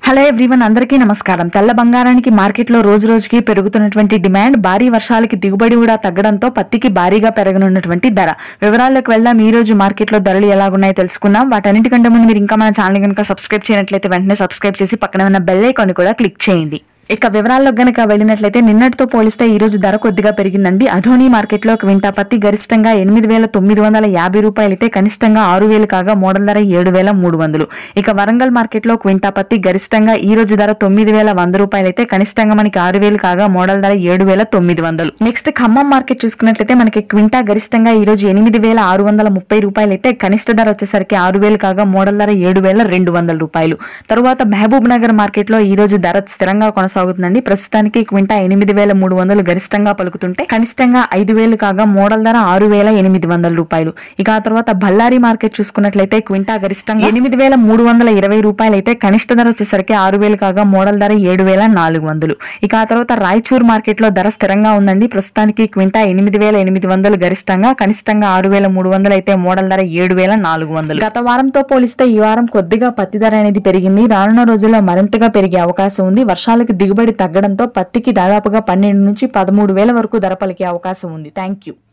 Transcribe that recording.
hello everyone అందరికీ నమస్కారం తెల్ల బంగారానికి మార్కెట్లో రోజు రోజుకి పెరుగుతున్నటువంటి డిమాండ్ భారీ వర్షాలకి దిగుబడి కూడా తగ్గడంతో పత్తికి భారీగా పెరగనున్నటువంటి ధర వివరాల్లోకి వెళ్దాం ఈ రోజు మార్కెట్లో ధరలు ఎలాగున్నాయో తెలుసుకుందాం వాటన్నిటికంటే ముందు మీరు ఇంకా మన ఛానల్ కనుక సబ్స్క్రైబ్ చేయనట్లయితే వెంటనే సబ్స్క్రైబ్ చేసి పక్కన ఉన్న బెల్ ఐకాన్ కూడా క్లిక్ చేయండి ఇక వివరాల్లో గనక వెళ్ళినట్లయితే నిన్నటితో పోలిస్తే ఈ రోజు ధర కొద్దిగా పెరిగిందండి అధోని మార్కెట్లో ఒక వింటా పత్తి గరిష్టంగా ఎనిమిది వేల తొమ్మిది వందల యాభై రూపాయలైతే కనిష్టంగా ఆరు వేలు కాగా మోడల్ ధర ఏడు వేల మూడు వందలు ఇక వరంగల్ మార్కెట్లో ఒక వింటా పత్తి గరిష్టంగా ఈ రోజు ధర తొమ్మిది వేల వంద రూపాయలైతే కనిష్టంగా మనకి ఆరు వేలు కాగా మోడల్ ధర ఏడు వేల తొమ్మిది వందలు నెక్స్ట్ ఖమ్మం మార్కెట్ చూసుకున్నట్లయితే మనకి క్వింటా గరిష్టంగా ఈ రోజు ఎనిమిది వేల ఆరు వందల ముప్పై రూపాయలైతే కనిష్ట ధర వచ్చేసరికి ఆరు వేలు కాగా మోడల్ ధర ఏడు వేల రెండు వందల రూపాయలు తరువాత మహబూబ్ నగర్ మార్కెట్ లో ఈ రోజు ధర స్థిరంగా కొనసాగుతుందండి ప్రస్తుతానికి క్వింటా ఎనిమిది వేల మూడు వందలు గరిష్టంగా పలుకుతుంటే కనిష్టంగా ఐదు వేలు కాగా మోడల్ ధర ఆరు వేల ఎనిమిది వందల రూపాయలు ఇక ఆ తర్వాత బళ్ళారి మార్కెట్ చూసుకున్నట్లయితే క్వింటా గరిష్టంగా ఎనిమిది వేల మూడు వందల ఇరవై రూపాయలు అయితే కనిష్ట ధర వచ్చేసరికి ఆరు వేలు కాగా మోడల్ ధర ఏడు వేల నాలుగు వందలు ఇక ఆ తర్వాత రాయచూర్ మార్కెట్ లో ధర స్థిరంగా ఉందండి ప్రస్తుతానికి క్వింటా ఎనిమిది వేల ఎనిమిది వందలు గరిష్టంగా కనిష్టంగా ఆరు వేల మూడు వందలు అయితే మోడల్ ధర ఏడు వేల నాలుగు వందలు గత వారంతో పోలిస్తే ఈ వారం కొద్దిగా పత్తి ధర అనేది పెరిగింది రానున్న రోజుల్లో మరింతగా పెరిగే అవకాశం ఉంది వర్షాలకు దిగుబడి తగ్గడంతో పత్తికి దాదాపుగా పన్నెండు నుంచి పదమూడు వేల వరకు ధర పలికే అవకాశం ఉంది థ్యాంక్ యూ